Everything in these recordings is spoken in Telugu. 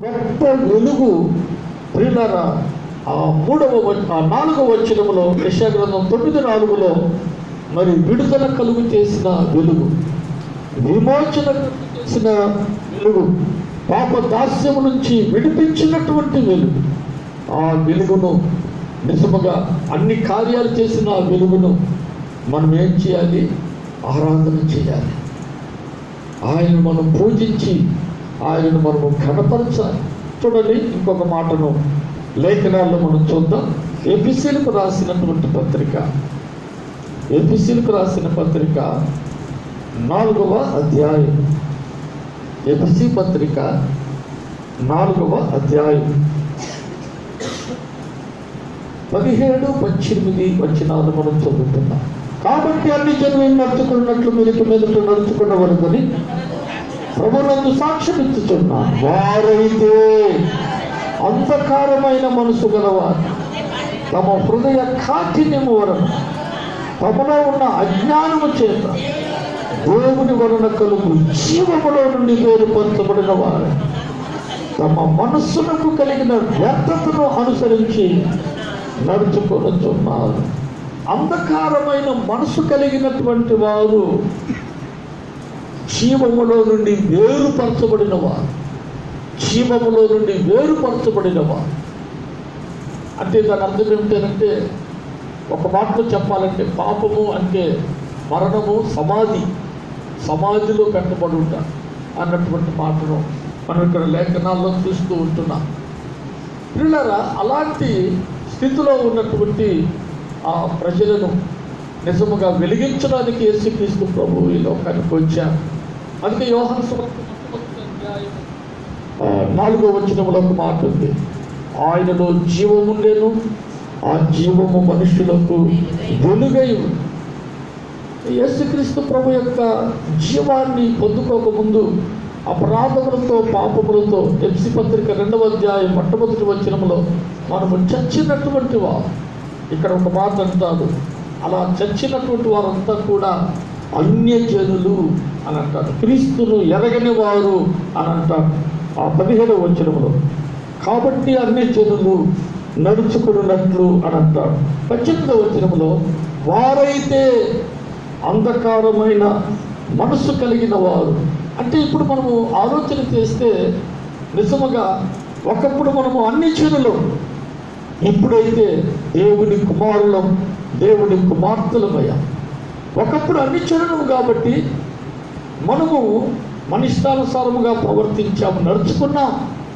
గొప్ప వెలుగు ప్రియులారా ఆ మూడవ వ- ఆ నాలుగవ వచనములో యశాగ్రంథం తొమ్మిది నాలుగులో మరి విడుదల కలుగు చేసిన వెలుగు విమోచన కలుగు చేసిన వెలుగు పాప దాస్యము నుంచి విడిపించినటువంటి వెలుగు ఆ వెలుగును నిజముగా అన్ని కార్యాలు చేసిన ఆ వెలుగును మనం ఏం చేయాలి ఆరాధన చేయాలి ఆయన మనం పూజించి ఆయనను మనము ఘనపరచాలి చూడండి ఇంకొక మాటను లేఖనాల్లో మనం చూద్దాం ఎపిసిలకు రాసినటువంటి పత్రిక ఎపిసిలకు రాసిన పత్రిక నాలుగవ అధ్యాయం ఎపిసి పత్రిక నాలుగవ అధ్యాయం పదిహేడు పద్దెనిమిది వచనాలు మనం చదువుతున్నాం కాబట్టి అన్ని జనులను నడుచుకున్నట్లు మీరు మీదట నడుచుకున్న వరకుని ప్రభునందు సాక్ష్యం ఇచ్చుచున్నా వారైతే అంధకారమైన మనసు గలవారు తమ హృదయ కాఠిన్యము వలన తమలో ఉన్న అజ్ఞానము చేత దేవుని వలన కలుగు జీవములో నుండి వేరుపరచబడిన వారు తమ మనస్సునకు కలిగిన వ్యర్థతను అనుసరించి నడుచుకొనుచున్నారు అంధకారమైన మనసు కలిగినటువంటి వారు జీవములో నుండి వేరుపరచబడిన వారు జీవములో నుండి వేరుపరచబడిన వారు అంటే దాని అర్థం ఏమిటంటే ఒక మాటలో చెప్పాలంటే పాపము అంటే మరణము సమాధి సమాధిలో పెట్టబడి ఉంటారు అన్నటువంటి మాటను మనం ఇక్కడ లేఖనాల్లో చూస్తూ ఉంటున్నాం పిల్లరా అలాంటి స్థితిలో ఉన్నటువంటి ఆ ప్రజలను నిజముగా వెలిగించడానికి యేసుక్రీస్తు ప్రభు ఈ లోకానికి వచ్చారు అందుకే యోహన్ సువార్త మొట్టమొదటి అధ్యాయం, ఆ, నాలుగో వచనంలో ఒక మాట ఉంది ఆయనలో జీవముండేను ఆ జీవము మనుషులకు వెలుగై ఉంది యేసుక్రీస్తు ప్రభు యొక్క జీవాన్ని పొందుకోకముందు అపరాధములతో పాపములతో ఎప్సి పత్రిక రెండవ అధ్యాయం మొట్టమొదటి వచనంలో మనము చచ్చినటువంటి వారు ఇక్కడ ఒక మాట అంటారు అలా చచ్చినటువంటి వారంతా కూడా అన్యజనులు అని అంటారు క్రీస్తును ఎరగని వారు అని అంటారు ఆ పదిహేడవ వచనంలో కాబట్టి అన్యజనులు నడుచుకున్నట్లు అని అంటారు పద్దెనిమిదవ వచనంలో వారైతే అంధకారమైన మనస్సు కలిగిన వారు అంటే ఇప్పుడు మనము ఆలోచన చేస్తే నిజముగా ఒకప్పుడు మనము అన్ని చెరులు ఇప్పుడైతే దేవుని కుమారులం దేవుని కుమార్తెలమయ్యాం ఒకప్పుడు అన్ని చెరులు కాబట్టి మనము మన ఇష్టానుసారముగా ప్రవర్తించాము నడుచుకున్నాం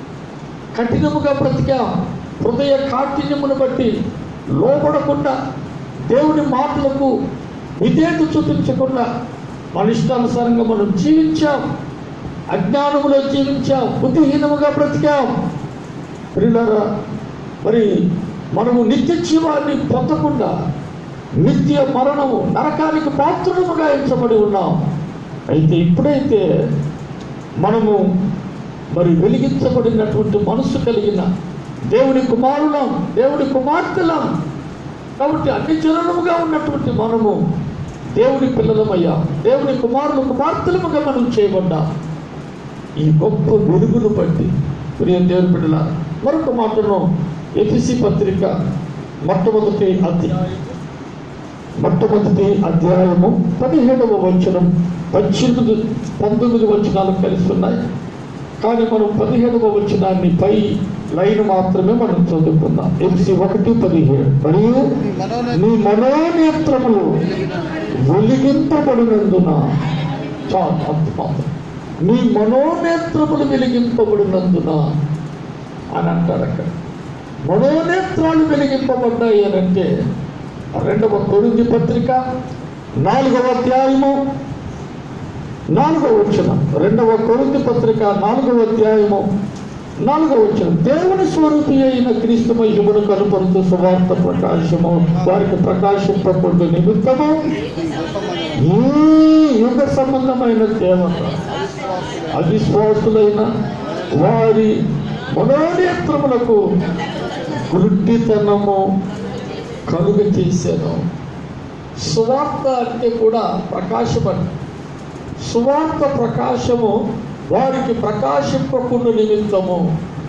కఠినముగా బ్రతికాం హృదయ కాఠిన్యమును బట్టి లోపడకుండా దేవుని మాటలకు విధేయత చూపించకుండా మన ఇష్టానుసారంగా మనం జీవించాం అజ్ఞానములో జీవించాం బుద్ధిహీనముగా బ్రతికాం ప్రియులారా మరి మనము నిత్య జీవాన్ని పొందకుండా నిత్య మరణము నరకానికి పాత్రులముగా ఎంచబడి ఉన్నాం అయితే ఇప్పుడైతే మనము మరి వెలిగించబడినటువంటి మనస్సు కలిగిన దేవుని కుమారులం దేవుని కుమార్తెలం కాబట్టి అన్ని జనముగా ఉన్నటువంటి మనము దేవుని పిల్లలమయ్యా దేవుని కుమారులు కుమార్తెలముగా మనం చేయబడ్డాం ఈ గొప్ప వెలుగును బట్టి ప్రియ దేవుని బిడ్డల మరొక మాటను ఎపిసి పత్రిక మొట్టమొదటి అధ్యాయం మొట్టమొదటి అధ్యాయము పదిహేడవ వచనం పద్దెనిమిది పంతొమ్మిది వచనాలు కలిసి ఉన్నాయి కానీ మనం పదిహేడవ వచనాన్ని పై లైన్ మాత్రమే మనం చదువుకుందాం ఎపిసి ఒకటి పదిహేడు మరియు నీ మనోనేత్రములు వెలిగింపబడినందున చాలు అంత మాత్రం నీ మనోనేత్రములు వెలిగింపబడినందున అని అంటారు అక్కడ మనోనేత్రాలు వెలిగింపబడ్డాయి అని అంటే రెండవ కొరింది పత్రిక నాలుగవ అధ్యాయము నాలుగవ వచనం రెండవ కొరింది పత్రిక నాలుగవ అధ్యాయము నాలుగవ వచనం దేవుని స్వరూపి అయిన క్రీస్తు మహిమను కనుపరుతూ సువార్త ప్రకాశము వారికి ప్రకాశింపకుండా నిమిత్తము ఈ యుగ సంబంధమైన దేవత అవిశ్వాసులైన వారి మనోనేత్రములకు గుడ్డితనము కలుగ చేశాను సువార్త అంటే కూడా ప్రకాశమని సువార్త ప్రకాశము వారికి ప్రకాశింపకుండా నిమిత్తము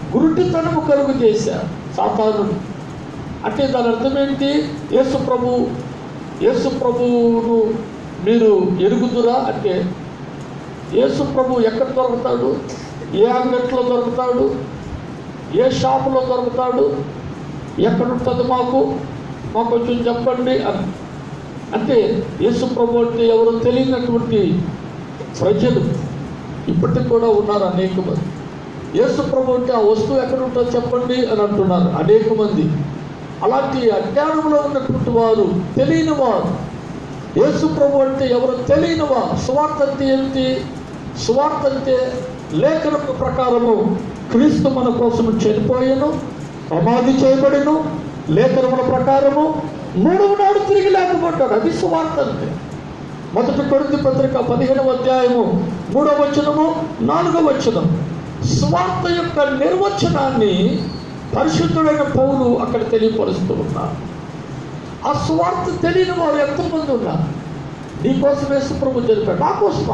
గురుటితనము కలుగు చేశారు సాతానుడు అంటే దాని అర్థం ఏంటి యేసు ప్రభు యేసు ప్రభువును మీరు ఎరుగుదురా అంటే యేసు ప్రభు ఎక్కడ దొరుకుతాడు ఏ అంగట్లో దొరుకుతాడు ఏ షాపులో దొరుకుతాడు ఎక్కడ ఉంటుంది మాకు మాకు కొంచెం చెప్పండి అని అంటే యేసు ప్రభు అంటే ఎవరో తెలియనటువంటి ప్రజలు ఇప్పటికి కూడా ఉన్నారు అనేక మంది యేసు ప్రభు అంటే ఆ వస్తువు ఎక్కడ ఉంటుందో చెప్పండి అని అంటున్నారు అనేక మంది అలాంటి అజ్ఞానంలో ఉన్నటువంటి వారు తెలియని వారు యేసు ప్రభు అంటే ఎవరు తెలియని వారు సువార్త అంటే ఏమిటి సువార్త అంటే లేఖనం ప్రకారము క్రీస్తు మన కోసం చనిపోయాను సమాధి చేయబడిను లేఖనముల ప్రకారము మూడవ నాడు తిరిగి లేకపోతాడు అది సువార్త అంటే మొదటి కొరింథీ పత్రిక పదిహేనవ అధ్యాయము మూడవ వచనము నాలుగవ వచనం స్వార్థ యొక్క నిర్వచనాన్ని పరిశుద్ధుడైన పౌలు అక్కడ తెలియపరుస్తూ ఉన్నారు ఆ స్వార్థ తెలియని వారు ఎంతమంది ఉన్నారు నీకోసం యేసు ప్రభు జరిపాడు నా కోసమా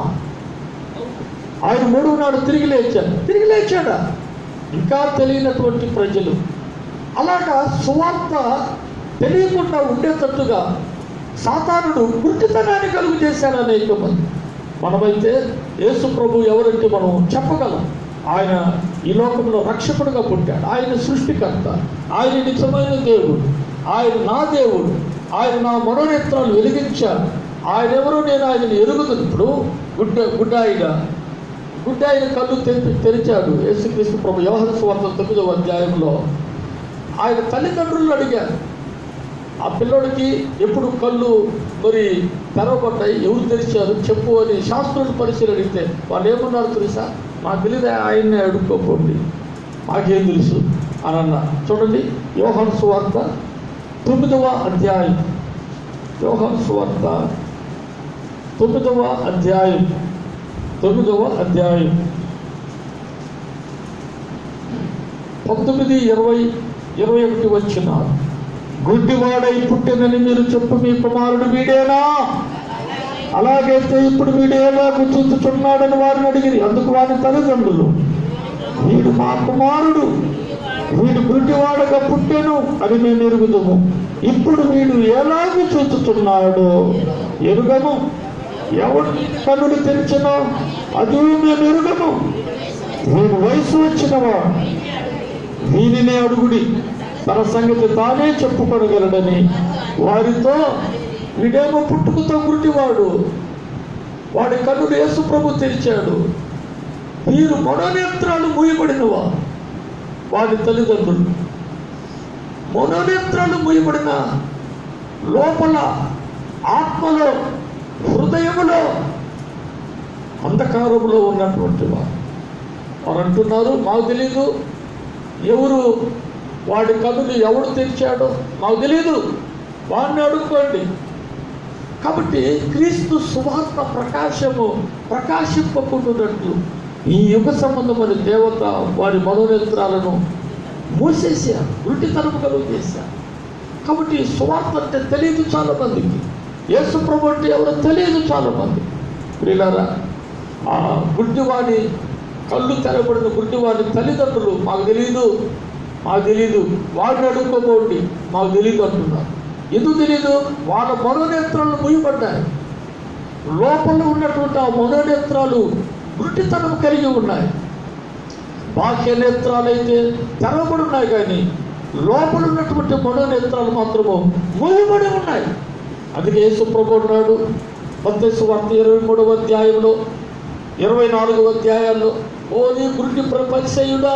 ఆయన మూడవ నాడు తిరిగి లేచాడు తిరిగి లేచాడా ఇంకా తెలియనటువంటి ప్రజలు అలాగా సువార్త తెలియకుండా ఉండేటట్టుగా సాతానుడు గుర్తితనాన్ని కలుగు చేశాడు అనేక మంది మనమైతే యేసు ప్రభు ఎవరంటే మనం చెప్పగలం ఆయన ఈ లోకంలో రక్షకుడుగా పుట్టాడు ఆయన సృష్టికర్త ఆయన నిజమైన దేవుడు ఆయన నా దేవుడు ఆయన నా మనోనేత్రాలు వెలిగించాడు ఆయన ఎవరో నేను ఆయనను ఎరుగుతుంది ఇప్పుడు గుడ్డ గుడ్డ ఆయన గుడ్డ ఆయన కళ్ళు తెరి తెరిచాడు యేసుక్రీస్తు ప్రభు వ్యవహార స్వార్థ తొమ్మిదవ అధ్యాయంలో ఆయన తల్లిదండ్రులను అడిగారు ఆ పిల్లోడికి ఎప్పుడు కళ్ళు మరి తెరవబడ్డాయి ఎవరు తెరిచారు చెప్పు అని శాస్త్రులు పరిశీలన అడిగితే వాళ్ళు ఏమన్నారు తెలుసా మాకు తెలియదు ఆయన్నే అడుక్కోకండి మాకేం తెలుసు అని అన్నారు చూడండి యోహాన్ సువార్త తొమ్మిదవ అధ్యాయం యోహాన్ సువార్త తొమ్మిదవ అధ్యాయం తొమ్మిదవ అధ్యాయం పంతొమ్మిది ఇరవై ఇరవై ఒకటి వచ్చిన గుడ్డివాడై పుట్టినని మీరు చెప్పు మీ కుమారుడు వీడేనా అలాగైతే ఇప్పుడు వీడు ఎలాగ చూచుచున్నాడని వారిని అడిగిరి అందుకు వారి తల్లిదండ్రులు వీడు మా కుమారుడు వీడు గుడ్డివాడగా పుట్టెను అని మేము ఎరుగుదము ఇప్పుడు వీడు ఎలాగ చూచుతున్నాడో ఎరుగము ఎవడు కనులు తెరిచినో అది మేము ఎరుగము వీడు వయసు వచ్చినవా వీనినే అడుగుడి తన సంగతి తానే చెప్పుకొనగలడని వారితో వీడేమో పుట్టుకతో గుడ్డివాడు వాడి కన్నులు యేసు ప్రభు తెరిచాడు వీరు మనోనేత్రాలు మూయబడినవా వాడి తల్లిదండ్రులు మనోనేత్రాలు మూయబడిన లోపల ఆత్మలో హృదయములో అంధకారములో ఉన్నటువంటి వారు వారు అంటున్నారు మాకు తెలీదు ఎవరు వాడి కన్నులు ఎవడు తెరిచాడో మాకు తెలీదు వాడిని అడుక్కోండి కాబట్టి క్రీస్తు సువార్త ప్రకాశము ప్రకాశింపకుంటున్నట్లు ఈ యుగ సంబంధమైన దేవత వారి మనోనేత్రాలను మూసేసారు వృట్టితనము కలుగు చేశారు కాబట్టి సువార్త అంటే తెలియదు చాలా మందికి యేసు ప్రభు అంటే ఎవరో తెలియదు చాలా మంది ప్రియులారా ఆ గుడ్డివాడి కళ్ళు తెరబడిన గుడ్డివాడి తల్లిదండ్రులు మాకు తెలియదు మాకు తెలియదు వాడిని అడుక్కోబోండి మాకు తెలియదు అంటున్నారు ఎందుకు తెలియదు వాళ్ళ మనోనేత్రాలు ముయ్యబడ్డాయి లోపల ఉన్నటువంటి ఆ మనోనేత్రాలు గుడ్డితనం కలిగి ఉన్నాయి బాహ్య నేత్రాలు అయితే తెరవబడి ఉన్నాయి కానీ లోపల ఉన్నటువంటి మనోనేత్రాలు మాత్రము మూయబడి ఉన్నాయి అందుకే యేసు ప్రభు అన్నాడు మత్తయి వార్త ఇరవై మూడవ అధ్యాయంలో ఇరవై నాలుగవ అధ్యాయాల్లో ఓ నీ గుడ్డి ప్రపంచయుడా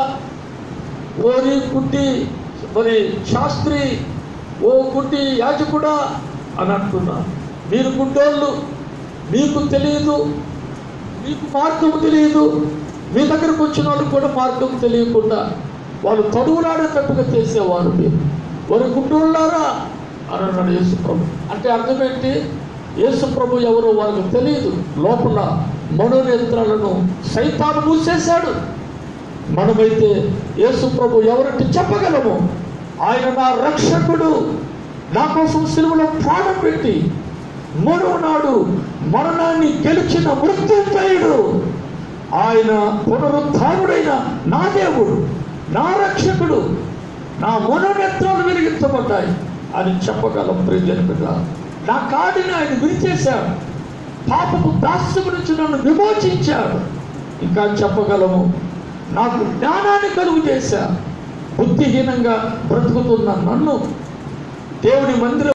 ఓ నీ గుడ్డి మరి శాస్త్రి ఓ గుడ్డి యాజకుడా అని అంటున్నారు మీరు గుడ్డోళ్ళు మీకు తెలియదు మీకు మార్గం తెలియదు మీ దగ్గరకు వచ్చిన వాళ్ళకి కూడా మార్గం తెలియకుండా వాళ్ళు తడువులాడేటట్టుగా చేసేవారు మీరు వారి గుడ్డోళ్ళారా అని అన్నాడు యేసుప్రభు అంటే అర్థం ఏంటి యేసుప్రభు ఎవరో వాళ్ళకి తెలియదు లోపల మనోనేత్రాలను సైతాను మూసేశాడు మనమైతే యేసుప్రభు ఎవరంటే చెప్పగలము ఆయన నా రక్షకుడు నా కోసం సిలువలో ప్రాణం పెట్టి మూడవ నాడు మరణాన్ని గెలిచిన మృత్యుంజయుడు ఆయన పునరుద్ధారుడైన నా దేవుడు నా రక్షకుడు నా మనోనేత్రాలు వెలిగించబడ్డాయి అని చెప్పగలం ప్రియజన బిడ్డ నా కాడిని ఆయన విరిచేశాడు పాపపు దాస్యము నుంచి నన్ను విమోచించాడు ఇంకా చెప్పగలము నాకు జ్ఞానాన్ని కలుగు చేశా బుద్ధిహీనంగా బ్రతుకుతున్న నన్ను దేవుని మందిరం